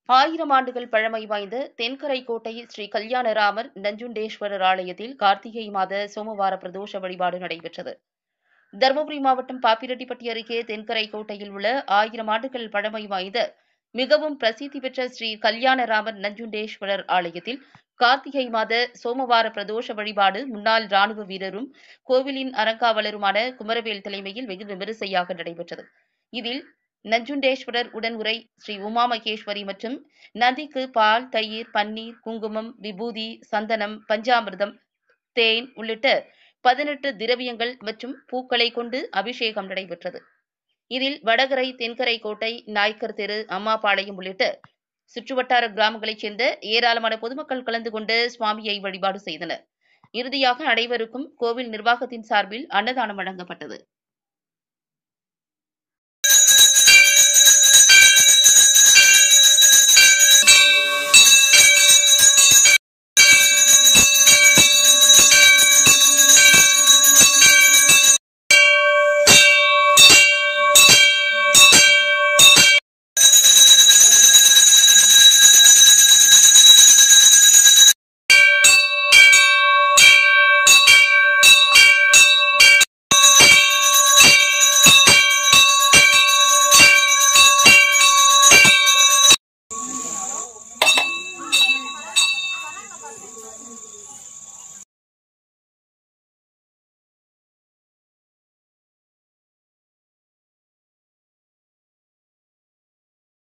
ஆயிரம் ஆண்டுகள் பழமை வாய்ந்த தென்கரை கோட்டை ஸ்ரீ கல்யாணராமர் நஞ்சுண்டேஸ்வரர் ஆலயத்தில் கார்த்திகை மாத சோமவார பிரதோஷ வழிபாடு நடைபெற்றது தருமபுரி மாவட்டம் பாப்பிரெட்டிப்பட்டி அருகே தென்கரை கோட்டையில் உள்ள ஆயிரம் ஆண்டுகள் பழமை வாய்ந்த மிகவும் பிரசித்தி பெற்ற ஸ்ரீ கல்யாணராமர் நஞ்சுண்டேஸ்வரர் ஆலயத்தில் கார்த்திகை மாத சோமவார பிரதோஷ வழிபாடு முன்னாள் ராணுவ வீரரும் கோவிலின் அறங்காவலருமான குமரவேல் தலைமையில் வெகு விமரிசையாக நடைபெற்றது இதில் நஞ்சுண்டேஸ்வரர் உடனுரை ஸ்ரீ உமா மகேஸ்வரி மற்றும் நந்திக்கு பால் தயிர் பன்னீர் குங்குமம் விபூதி சந்தனம் பஞ்சாமிர்தம் தேன் உள்ளிட்ட பதினெட்டு திரவியங்கள் மற்றும் பூக்களை கொண்டு அபிஷேகம் நடைபெற்றது இதில் வடகரை தென்கரை கோட்டை நாய்க்கர் தெரு அம்மாபாளையம் உள்ளிட்ட சுற்றுவட்டார கிராமங்களைச் சேர்ந்த ஏராளமான பொதுமக்கள் கலந்து கொண்டு சுவாமியை வழிபாடு செய்தனர் இறுதியாக அனைவருக்கும் கோவில் நிர்வாகத்தின் சார்பில் அன்னதானம் வழங்கப்பட்டது